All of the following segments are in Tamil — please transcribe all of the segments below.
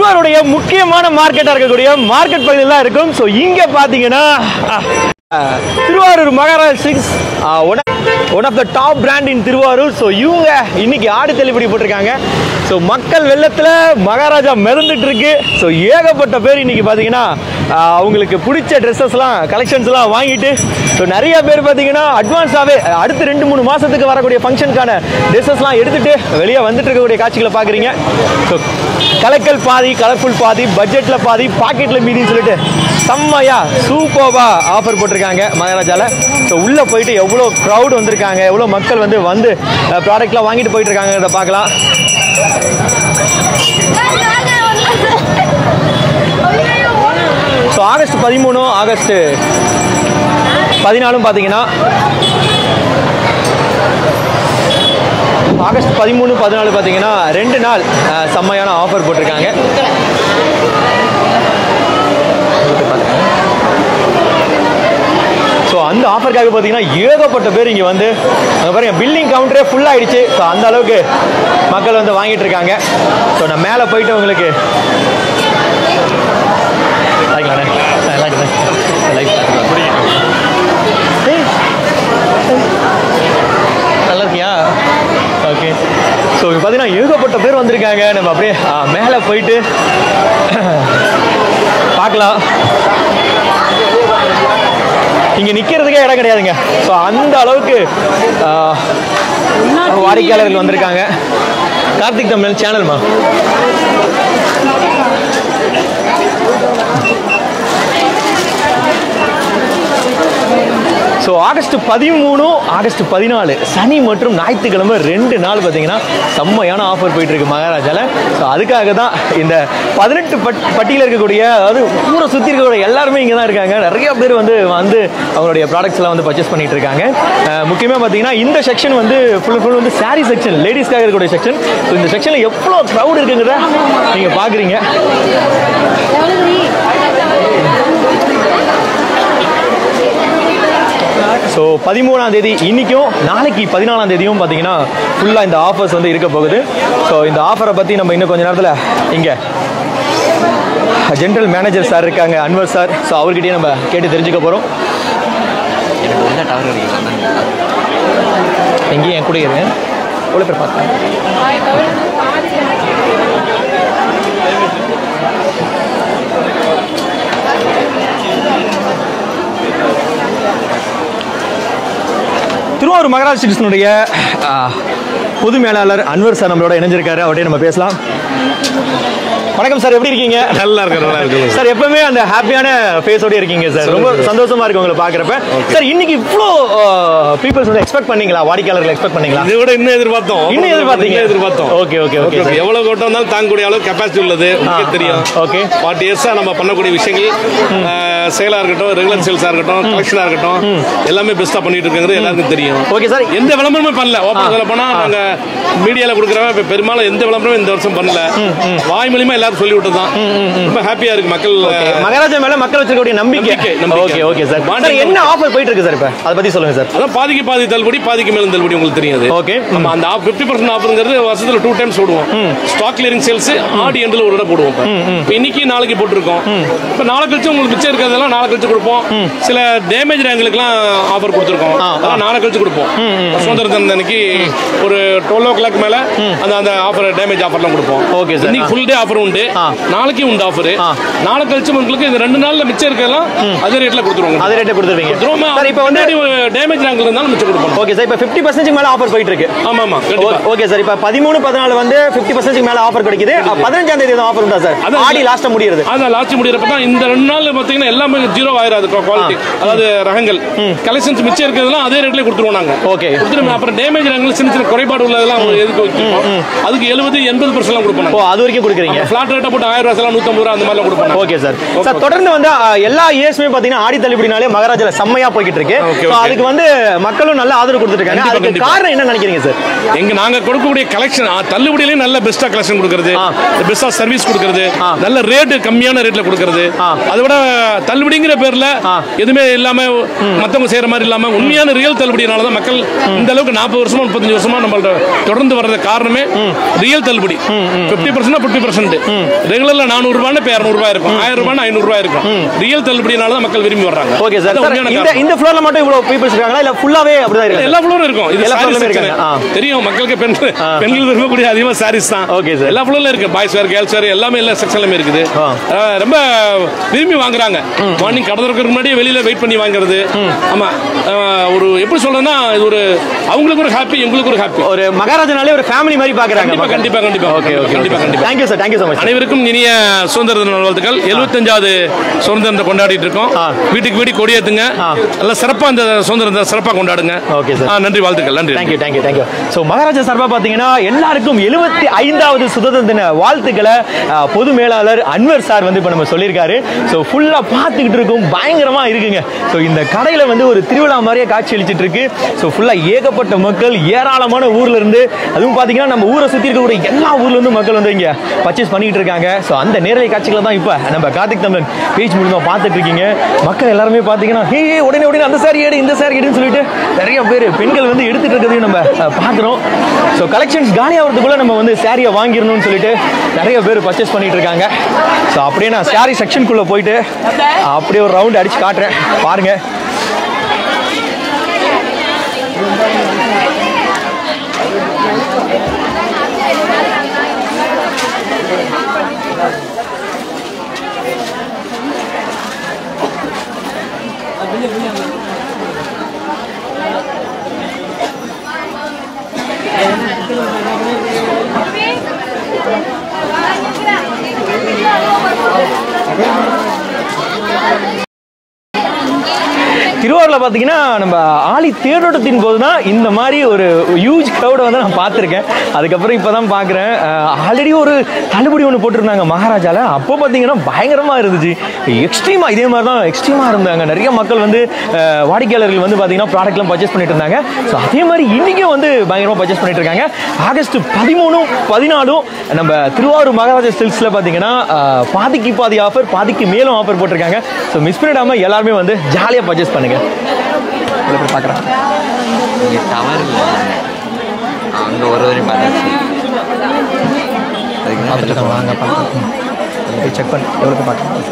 திருவாரூடைய முக்கியமான மார்க்கெட்டாக இருக்கக்கூடிய மார்க்கெட் பகுதியில் தான் இருக்கும் ஸோ இங்கே பார்த்தீங்கன்னா ah, Thiruvarur Maharaj six one of the top brand in Thiruvarur so இவங்க இன்னைக்கு ஆடி தள்ளுபடி போட்டிருக்காங்க ஸோ மக்கள் வெள்ளத்தில் மகாராஜா மிதந்துட்டு இருக்கு ஸோ ஏகப்பட்ட பேர் இன்னைக்கு பார்த்தீங்கன்னா அஹ், அவங்களுக்கு பிடிச்ச ட்ரெஸ்ஸஸ்லாம் கலெக்ஷன்ஸ்லாம் வாங்கிட்டு ஸோ நிறைய பேர் பார்த்தீங்கன்னா அட்வான்ஸாகவே அடுத்து ரெண்டு மூணு மாதத்துக்கு வரக்கூடிய ஃபங்க்ஷனுக்கான ட்ரெஸ்ஸஸ்லாம் எடுத்துட்டு வெளியே வந்துட்டு இருக்கக்கூடிய காட்சிகளை பார்க்குறீங்க ஸோ கலக்கல் பாதி கலர்ஃபுல் பாதி பட்ஜெட்டில் பாதி பாக்கெட்டில் மீதின்னு சொல்லிட்டு செம்மையா சூப்பர்வா ஆஃபர் போட்டிருக்காங்க மகாராஜால ஸோ உள்ளே போயிட்டு எவ்வளோ க்ரௌட் வந்திருக்காங்க எவ்வளோ மக்கள் வந்து வந்து ப்ராடக்ட்லாம் வாங்கிட்டு போயிட்டு இருக்காங்கிறத பார்க்கலாம் ஸோ ஆகஸ்ட் பதிமூணு ஆகஸ்ட் பதினாலும் பார்த்தீங்கன்னா ஆகஸ்ட் பதிமூணு பதினாலு பார்த்தீங்கன்னா ரெண்டு நாள் அஹ், செம்மையான ஆஃபர் போட்டிருக்காங்க ஸோ அந்த ஆஃபருக்காக பார்த்தீங்கன்னா ஏகப்பட்ட பேர் இங்கே வந்து அங்கே பாருங்க பில்லிங் கவுண்டரே ஃபுல் ஆயிடுச்சு ஸோ அந்த அளவுக்கு மக்கள் வந்து வாங்கிட்டு இருக்காங்க ஸோ நான் மேலே போயிட்டு உங்களுக்கு ஆயிக்கலாண்ணே. ஆ, நல்லா இருக்குண்ணே. லைட் ஏய். நல்லா இருக்கியா ஓகே ஸோ பார்த்தீங்கன்னா ஏகப்பட்ட பேர் வந்திருக்காங்க நம்ம அப்படியே ஆ, மேலே போயிட்டு பார்க்கலாம் இங்கே நிற்கிறதுக்கே இடம் கிடையாதுங்க ஸோ அந்த அளவுக்கு ஆ, வாடிக்கையாளர்கள் வந்திருக்காங்க கார்த்திக் தமிழ் சேனல்மா ஸோ ஆகஸ்ட் பதிமூணு ஆகஸ்ட் பதினாலு சனி மற்றும் ஞாயிற்றுக்கிழமை ரெண்டு நாள் பார்த்தீங்கன்னா செம்மையான ஆஃபர் போயிட்டு இருக்கு மகாராஜால ஸோ அதுக்காக தான் இந்த பதினெட்டு பட் பட்டியில் இருக்கக்கூடிய அதாவது ஊரை சுற்றி இருக்கக்கூடிய எல்லாருமே இங்கே தான் இருக்காங்க நிறைய பேர் வந்து வந்து அவங்களுடைய ப்ராடக்ட்ஸ் எல்லாம் வந்து பர்ச்சேஸ் பண்ணிட்டு இருக்காங்க முக்கியமாக பார்த்தீங்கன்னா இந்த செக்ஷன் வந்து ஃபுல் ஃபுல் வந்து சாரி செக்ஷன் லேடிஸ்க்காக இருக்கக்கூடிய செக்ஷன் ஸோ இந்த செக்ஷனில் எவ்வளோ க்ரௌட் இருக்குங்கிறத நீங்கள் பார்க்குறீங்க ஸோ பதிமூணாம் தேதி இன்னைக்கும் நாளைக்கு பதினாலாம் தேதியும் பார்த்தீங்கன்னா ஃபுல்லாக இந்த ஆஃபர்ஸ் வந்து இருக்க போகுது ஸோ இந்த ஆஃபரை பற்றி நம்ம இன்னும் கொஞ்ச நேரத்தில் இங்கே ஜென்ரல் மேனேஜர் சார் இருக்காங்க அன்வர் சார் ஸோ அவர்கிட்டயே நம்ம கேட்டு தெரிஞ்சுக்க போகிறோம் எங்கேயும் என் கூட இருங்க எவ்வளோ பேர் பார்த்தேன் திருவாரூர் மகராஜ் சிட்டிசனுடைய பொது மேலாளர் அன்வர் சார் நம்மளோட இணைஞ்சிருக்காரு அவர்கிட்ட நம்ம பேசலாம் வணக்கம் சார் எப்படி இருக்கீங்க நல்லா இருக்கு நல்லா இருக்கு சார் எப்பவுமே அந்த ஹாப்பியான ஃபேஸோட இருக்கீங்க சார் ரொம்ப சந்தோஷமா இருக்கு உங்களை பாக்குறப்ப சார் இன்னைக்கு இவ்வளோ பீப்புள்ஸ் வந்து எக்ஸ்பெக்ட் பண்ணீங்களா வாடிக்கையாளர்கள் எக்ஸ்பெக்ட் பண்ணீங்களா இதை விட இன்னும் எதிர்பார்த்தோம் இன்னும் எதிர்பார்த்தீங்க? இன்னும் எதிர்பார்த்தோம் Okay, okay, okay, Okay, sir. எவ்வளவு கூட்டம் வந்தாலும் தாங்கக்கூடிய அளவு கெப்பாசிட்டி உள்ளது உங்களுக்கு தெரியும் okay. ஃபார்ட்டி இயர்ஸா நம்ம பண்ணக்கூடிய விஷயங்கள் சேலா இருக்கட்டும் ரெகுலர் சேல்ஸா இருக்கட்டும் கலெக்ஷனா இருக்கட்டும் எல்லாமே பெஸ்டா பண்ணிட்டு இருக்கிறது எல்லாருக்கும் தெரியும் ஓகே சார் எந்த விளம்பரமே பண்ணல ஓப்பன் சொல்ல போனா நாங்க மீடியால கொடுக்குறவங்க இப்ப பெரும்பாலும் எந்த விளம்பரமும் இந்த வருஷம் பண்ணல வாய் மூலியமா எல்லாரும் சொல்லி விட்டதுதான் ரொம்ப ஹாப்பியா இருக்கு மக்கள் மகாராஜா மேல மக்கள் வச்சிருக்கக்கூடிய நம்பிக்கை நம்பிக்கை, நம்பிக்கை. Okay okay sir Bonding sir என்ன ஆஃபர் போயிட்டு இருக்கு சார் இப்ப அதை பத்தி சொல்லுங்க சார் அதான் பாதிக்கு பாதி தள்ளுபடி பாதிக்கு மேலும் தள்ளுபடி உங்களுக்கு தெரியாது Okay. நம்ம அந்த ஃபிஃப்டி பர்சன்ட் ஆஃபருங்கிறது வருஷத்துல டூ டைம்ஸ் போடுவோம் ஸ்டாக் கிளியரிங் சேல்ஸ் ஆடி எண்டில் ஒரு தடவை போடுவோம் இப்ப. இப்ப இன்னைக்கு நாளைக்கு போட்டிருக்கோம் இப்ப நாளை கழிச்சு உங்களுக்கு மிச்சம் இருக்கிறதெல்லாம் நாளை கழிச்சு கொடுப்போம் சில டேமேஜ் ரேங்களுக்குலாம் ஆஃபர் கொடுத்துருக்கோம் அதெல்லாம் நாளை கழிச்சு கொடுப்போம் சுதந்திர தினம் அன்னைக்கு ஒரு டுவெல் ஓ கிளாக் மேல அந்த அந்த ஆஃபர் டேமேஜ் ஆஃபர்லாம் கொடுப்போம் Okay, sir. இன்னைக்கு ஃபுல் டே ஆஃபர் உண்டு ஆ. நாளைக்கு உண்டு ஆஃபர் ஆ. நாளை கழிச்சு உங்களுக்கு இந்த ரெண்டு நாள்ல மிச்சம் இருக்கிறதெல்லாம் அதே ரேட்ல கொடுத்துருவாங்க அதே ரேட்டை கொடுத்துருவீங்க சார் இப்போ வந்து டேமேஜ் ரேங்க்ல இருந்தாலும் மிச்சம் கொடுப்போம் ஓகே சார் இப்போ ஃபிஃப்டி பர்சன்ட் மேல ஆஃபர் போயிட்டு இருக்கு ஆமா ஆமா கண்டிப்பா ஓகே சார் இப்போ பதிமூணு பதினாலு வந்து ஃபிஃப்டி பர்சன்ட் மேல ஆஃபர் கிடைக்குது பதினஞ்சாம் தேதி ஆஃபர் உண்டா சார் அதான் ஆடி லாஸ்ட்டாக முடியுது அதான் லாஸ்ட் முடியறப்ப தான் இந்த ரெண்டு நாள் பாத்தீங்கன்னா எல்லாமே ஜீரோ ஆயிராது குவாலிட்டி அதாவது ரகங்கள் கலெக்ஷன்ஸ் மிச்சம் இருக்கிறதெல்லாம் அதே ரேட்லயே கொடுத்துருவோம் நாங்க Okay. கொடுத்துருவோம் அப்புறம் டேமேஜ் ரகங்கள் சின்ன சின்ன குறைபாடு உள்ளதெல்லாம் அவங்க எதுக்கு வச்சிருக்கோம் அதுக்கு எழுபது எண்பது பர்சன்ட் கொடுப்போம் ஓ அது வரைக்கும் கொடுக்குறீங்க ஃபிளாட் ரேட்டை போட்டு ஆயிரம் ரூபாய் நூத்தம்பது ரூபா அந்த மாதிரிலாம் கொடுப்போம் ஓகே சார் சார் தொடர்ந்து வந்து அஹ், எல்லா இயர்ஸுமே பாத்தீங்கன்னா ஆடி தள்ளுபடினாலே மகாராஜால செம்மையா போய்கிட்டு இருக்கு Okay, So, okay. அதுக்கு வந்து மக்களும் நல்ல ஆதரவு கொடுத்துட்டு இருக்காங்க கண்டிப்பா, அதுக்கு கண்டிப்பா. காரணம் என்ன நினைக்கிறீங்க சார் எங்க நாங்க கொடுக்கக்கூடிய கலெக்ஷன் தள்ளுபடியிலையும் நல்ல பெஸ்டா கலெக்ஷன் கொடுக்கறது ஆ. பெஸ்டா சர்வீஸ் கொடுக்கறது ஆ. நல்ல ரேட் கம்மியான ரேட்ல கொடுக்கறது ஆ. அதை விட தள்ளுபடிங்கிற பேர்ல ஆ. எதுவுமே இல்லாம மத்தவங்க செய்யற மாதிரி இல்லாம உண்மையான ரியல் தள்ளுபடினால தான் மக்கள் இந்த அளவுக்கு நாற்பது வருஷமா முப்பத்தஞ்சு வருஷமா நம்மள்ட்ட தொடர்ந்து வர்றது காரணமே ரியல் தள்ளுபடி பிப்டி பர்சன்ட் பிப்டி பர்சன்ட் ரெகுலர்ல நானூறு ரூபாய் இப்போ இரநூறுபா இருக்கும் ஆயிரம் ரூபாய் ஐநூறு ரூபாய் இருக்கும் ரியல் தள்ளுபடினால தான் மக்கள் விரும்பி வர்றாங்க ஓகே சார் அது சார் உண்மையான இந்த காரணம். இந்த ஃப்ளோர்ல மட்டும் இவ்வளவு பீப்புள்ஸ் இருக்காங்களா இல்ல ஃபுல்லாவே அப்படிதான் இருக்கு எல்லா ஃப்ளோரும் இருக்கும் இது எல்லா sarees floor-லுமே section. இருக்காங்க. ஆ. தெரியும் மக்களுக்கு பெண் பெண்கள் விரும்பக்கூடிய அதிகமா சாரீஸ் தான் Okay, sir. எல்லா ஃப்ளோர்ல இருக்கு பாய்ஸ் வேர் கேர்ள்ஸ் வேர் எல்லாமே எல்லா செக்ஷன்லயுமே இருக்குது ஆ. அஹ் ரொம்ப விரும்பி வாங்குறாங்க மார்னிங் கடை திறக்கிறதுக்கு முன்னாடியே வெளியில வெயிட் பண்ணி வாங்குறது ஆமா அஹ் ஒரு எப்படி சொல்றதுன்னா இது ஒரு அவங்களுக்கு ஒரு ஹாப்பி எங்களுக்கு ஒரு ஹாப்பி ஒரு மகாராஜனாலே ஒரு ஃபேமிலி மாதிரி பாக்குறாங்க கண்டிப்பா, கண்டிப்பா, கண்டிப்பா. ஓகே ஓகே கண்டிப்பா, கண்டிப்பா. Thank you sir thank you so much அனைவருக்கும் இனிய சுதந்திர தின நல்வாழ்த்துக்கள் எழுபத்தஞ்சாவது சுதந்திர தினத்தை கொண்டாடிட்டு இருக்கோம் ஆ. வீட்டுக்கு வீடு கொடியேத்துங்க ஆ. நல்லா சிறப்பா இந்த சுதந்திர தினத்தை சிறப்பா கொண்டாடுங்க Okay, sir. ஆ, நன்றி வாழ்த்துக்கள் நன்றி thank you thank you thank you so Maharaja சார்பா பார்த்தீங்கன்னா எல்லாருக்கும் எழுபத்தி ஐந்தாவது சுதந்திர தின வாழ்த்துக்களை அஹ், பொது மேலாளர் அன்வர் சார் வந்து இப்போ நம்ம சொல்லியிருக்காரு ஸோ ஃபுல்லாக பார்த்துக்கிட்டு இருக்கும் பயங்கரமா இருக்குங்க ஸோ இந்த கடையில் வந்து ஒரு திருவிழா மாதிரியே காட்சி அளிச்சிட்டு இருக்கு ஸோ ஃபுல்லாக ஏகப்பட்ட மக்கள் ஏராளமான ஊர்ல இருந்து அதுவும் பார்த்தீங்கன்னா நம்ம ஊரை சுற்றி இருக்கக்கூடிய எல்லா ஊர்ல இருந்து மக்கள் வந்து இங்கே பர்ச்சேஸ் பண்ணிட்டு இருக்காங்க ஸோ அந்த நேரலை காட்சிகளை தான் இப்போ நம்ம கார்த்திக் தமிழன் பேஜ் மூலமா பார்த்துட்டு இருக்கீங்க மக்கள் எல்லாருமே பார்த்தீங்கன்னா ஹே ஹே, உடனே உடனே அந்த சாரி எடு இந்த சாரி எடுன்னு சொல்லிட்டு நிறைய பேர் பெண்கள் வந்து எடுத்துட்டு இருக்கிறதையும் நம்ம அஹ், பார்க்குறோம் ஸோ கலெக்ஷன்ஸ் காலி ஆகிறதுக்குள்ள நம்ம வந்து சாரியை வாங்கிடணும்னு சொல்லிட்டு நிறைய பேர் பர்ச்சேஸ் பண்ணிட்டு இருக்காங்க ஸோ அப்படியே நான் சாரி செக்ஷனுக்குள்ள போயிட்டு அப்படியே ஒரு ரவுண்ட் அடிச்சு காட்டுறேன் பாருங்க திருவாரூர்ல பார்த்தீங்கன்னா நம்ம ஆலி தேரோட்டத்தின் போது தான் இந்த மாதிரி ஒரு ஹியூஜ் க்ரௌடை வந்து நான் பார்த்துருக்கேன் அதுக்கப்புறம் இப்போ தான் பார்க்குறேன் ஆல்ரெடி ஒரு தள்ளுபடி ஒன்று போட்டிருந்தாங்க மகாராஜால அப்போ பார்த்தீங்கன்னா பயங்கரமாக இருந்துச்சு எக்ஸ்ட்ரீமாக இதே மாதிரி தான் எக்ஸ்ட்ரீமாக இருந்தாங்க நிறைய மக்கள் வந்து அஹ், வாடிக்கையாளர்கள் வந்து பார்த்தீங்கன்னா ப்ராடக்ட்லாம் பர்ச்சேஸ் பண்ணிட்டு இருந்தாங்க ஸோ அதே மாதிரி இன்றைக்கும் வந்து பயங்கரமாக பர்ச்சேஸ் பண்ணிட்டு இருக்காங்க ஆகஸ்ட் பதிமூணும் பதினாலும் நம்ம திருவாரூர் மகாராஜா சில்க்ஸில் பார்த்தீங்கன்னா அஹ், பாதிக்கு பாதி ஆஃபர் பாதிக்கு மேலும் ஆஃபர் போட்டிருக்காங்க ஸோ மிஸ் பண்ணிடாமல் எல்லாருமே வந்து ஜாலியாக பர்ச்சேஸ் பண்ணுங்க இதில் போய் பார்க்குறேன் இங்கே டவர் இல்லை அங்கே ஒரு வரையும் பார்த்தாச்சு அதுக்கு தான் வெளில போகலாம். வாங்க பார்க்கலாம் போய் செக் பண்ணி எவ்வளோ பார்க்கலாம்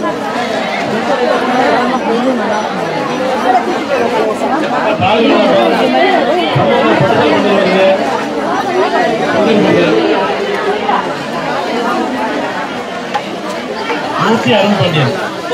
மூர்த்தி அருண் பாண்டியன்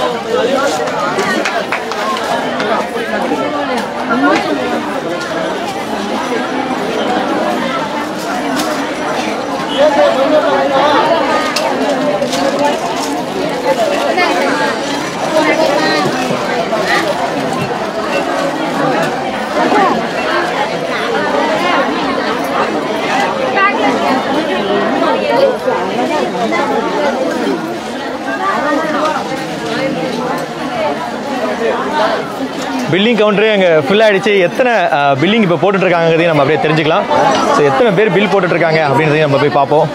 பில்லிங் கவுண்டரே அங்கே ஃபில் ஆயிடுச்சு எத்தனை பில்லிங் இப்போ போட்டுட்டு இருக்காங்கிறதையும் நம்ம அப்படியே தெரிஞ்சுக்கலாம் ஸோ எத்தனை பேர் பில் போட்டுட்டு இருக்காங்க அப்படின்றதையும் நம்ம போய் பார்ப்போம்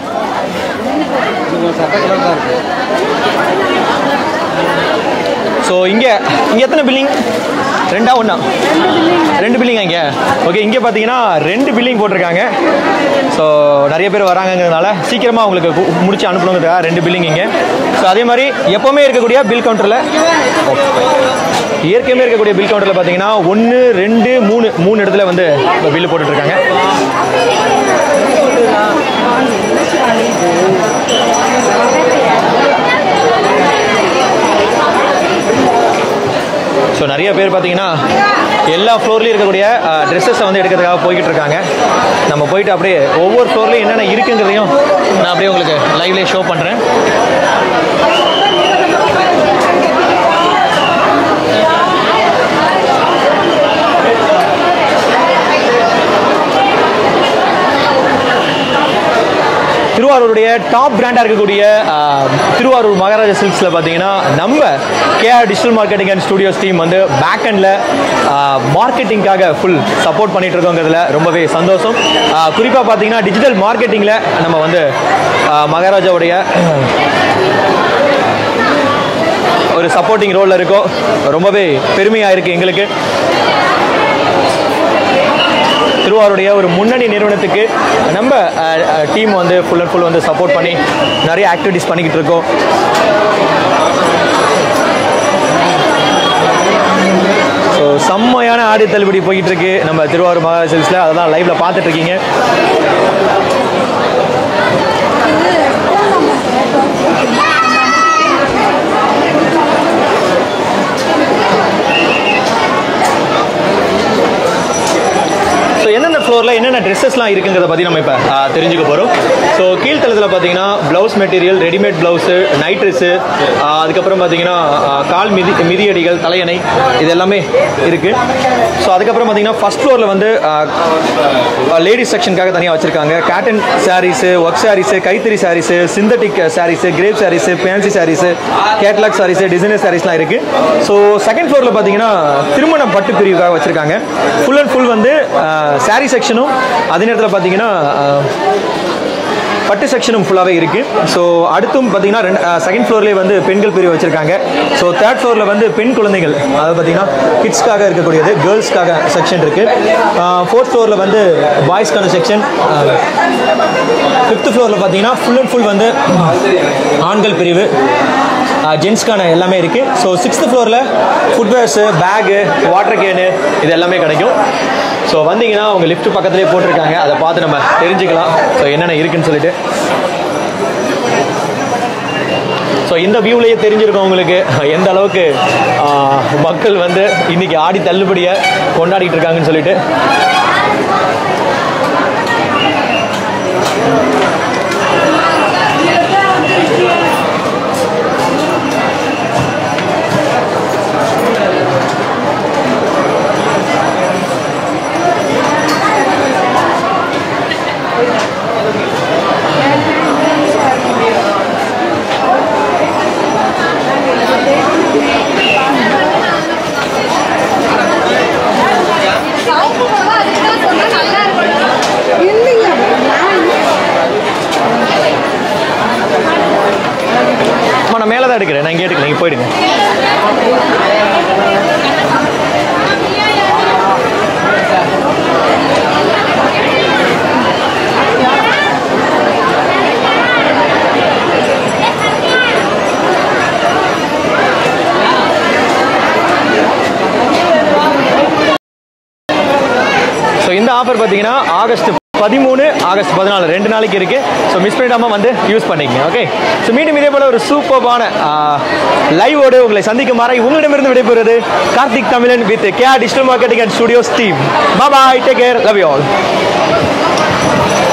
ஸோ இங்கே இங்கே எத்தனை பில்லிங் ரெண்டா ஒன்றா ரெண்டு பில்லிங் இங்கே ஓகே இங்கே பார்த்தீங்கன்னா ரெண்டு பில்லிங் போட்டிருக்காங்க ஸோ நிறைய பேர் வராங்கங்கிறதுனால சீக்கிரமாக உங்களுக்கு கு- முடிச்சு அனுப்பணுங்கிறதுக்காக ரெண்டு பில்லிங் இங்கே ஸோ அதே மாதிரி எப்போவுமே இருக்கக்கூடிய பில் கவுண்டரில் ஏற்கனவே இருக்கக்கூடிய பில் கவுண்டரில் பார்த்தீங்கன்னா ஒன்று ரெண்டு மூணு மூணு இடத்துல வந்து பில்லு போட்டுட்ருக்காங்க ஸோ நிறைய பேர் பார்த்தீங்கன்னா எல்லா ஃப்ளோர்லேயும் இருக்கக்கூடிய ட்ரெஸ்ஸஸை வந்து எடுக்கிறதுக்காக போய்கிட்டு இருக்காங்க நம்ம போயிட்டு அப்படியே ஒவ்வொரு ஃப்ளோர்லேயும் என்னென்ன இருக்குங்கிறதையும் நான் அப்படியே உங்களுக்கு லைவ்லேயே ஷோ பண்ணுறேன் திருவாரூருடைய டாப் பிராண்டாக இருக்கக்கூடிய ஆஹ், திருவாரூர் மகாராஜா சில்க்ஸில் பார்த்தீங்கன்னா நம்ம KR digital marketing and studios team வந்து பேக் அண்டில் மார்க்கெட்டிங்காக ஃபுல் சப்போர்ட் பண்ணிட்டு இருக்கோங்கிறதுல ரொம்பவே சந்தோஷம் குறிப்பாக பார்த்தீங்கன்னா டிஜிட்டல் மார்க்கெட்டிங்கில் நம்ம வந்து ஆஹ், மகாராஜாவுடைய ஒரு சப்போர்ட்டிங் ரோலில் இருக்கோம் ரொம்பவே பெருமையாக இருக்குது எங்களுக்கு திருவாரூடைய ஒரு முன்னணி நிறுவனத்துக்கு நம்ம டீம் வந்து ஃபுல் அண்ட் ஃபுல் வந்து சப்போர்ட் பண்ணி நிறைய ஆக்டிவிட்டீஸ் பண்ணிக்கிட்டு இருக்கோம் ஸோ செம்மையான ஆடி தள்ளுபடி போய்கிட்டு இருக்கு நம்ம திருவாரூர் மகா சில்ஸில் அதை தான் லைவ்ல பார்த்துட்டு இருக்கீங்க ஸோ எந்தெந்த ஃப்ளோரில் என்னென்ன ட்ரெஸ்ஸஸ்லாம் இருக்குங்கிறத பற்றி நம்ம இப்போ தெரிஞ்சுக்க போகிறோம் ஸோ கீழ்த்தளத்தில் பார்த்தீங்கன்னா blouse material readymade blouse night dress அதுக்கப்புறம் பார்த்தீங்கன்னா ஆ, கால் மிதி மிதியடிகள் தலையணை இது எல்லாமே இருக்குது ஸோ அதுக்கப்புறம் பார்த்தீங்கன்னா ஃபஸ்ட் ஃப்ளோரில் வந்து லேடிஸ் செக்ஷனுக்காக தனியாக வச்சுருக்காங்க காட்டன் சாரீஸு ஒர்க் சாரீஸு கைத்தறி sarees synthetic sarees crepe sarees fancy sarees catalogue sarees designer சாரீஸ்லாம் இருக்குது ஸோ செகண்ட் ஃப்ளோரில் பார்த்தீங்கன்னா திருமண பட்டு பிரிவுக்காக வச்சுருக்காங்க ஃபுல் அண்ட் ஃபுல் வந்து சாரீ செக்ஷனும் அதே நேரத்தில் பார்த்தீங்கன்னா ஆஹ், பட்டு செக்ஷனும் ஃபுல்லாகவே இருக்குது ஸோ அடுத்தும் பார்த்தீங்கன்னா ரெண்டு செகண்ட் ஃப்ளோர்லேயே வந்து பெண்கள் பிரிவு வச்சுருக்காங்க ஸோ தேர்ட் ஃப்ளோரில் வந்து பெண் குழந்தைகள் அதாவது பார்த்தீங்கன்னா கிட்ஸ்க்காக இருக்கக்கூடியது கேர்ள்ஸ்க்காக செக்ஷன் இருக்குது ஃபோர்த் ஃப்ளோரில் வந்து பாய்ஸ்க்கான செக்ஷன் ஃபிஃப்த் ஃப்ளோரில் பார்த்தீங்கன்னா ஃபுல் அண்ட் ஃபுல் வந்து ஆண்கள் பிரிவு ஜென்ஸ்க்கான எல்லாமே இருக்குது ஸோ சிக்ஸ்த் ஃப்ளோரில் ஃபுட்வேர்ஸு பேகு வாட்டர் கேனு இது எல்லாமே கிடைக்கும் ஸோ வந்தீங்கன்னா உங்கள் லிஃப்ட் பக்கத்துலேயே போட்டிருக்காங்க அதை பார்த்து நம்ம தெரிஞ்சுக்கலாம் ஸோ என்னென்ன இருக்குன்னு சொல்லிட்டு ஸோ இந்த வியூலேயே தெரிஞ்சிருக்கும் உங்களுக்கு எந்த அளவுக்கு ஆ, மக்கள் வந்து இன்னைக்கு ஆடி தள்ளுபடியை கொண்டாடிட்டு இருக்காங்கன்னு சொல்லிட்டு அம்மா, நான் மேலே தான் எடுக்கிறேன் நான் இங்கே எடுக்கல நீங்கள் போயிடுங்க ஸோ இந்த ஆஃபர் பார்த்தீங்கன்னா ஆகஸ்ட் பதிமூணு ஆகஸ்ட் பதினாலு ரெண்டு நாளைக்கு இருக்கு ஸோ மிஸ் பண்ணிடாம வந்து யூஸ் பண்ணிக்கங்க ஓகே ஸோ மீண்டும் இதே போல ஒரு சூப்பர்பான லைவோடு உங்களை சந்திக்கும் வரை உங்களிடமிருந்து விடைபெறுவது கார்த்திக் தமிழன் with K digital marketing and studios team bye take care love you all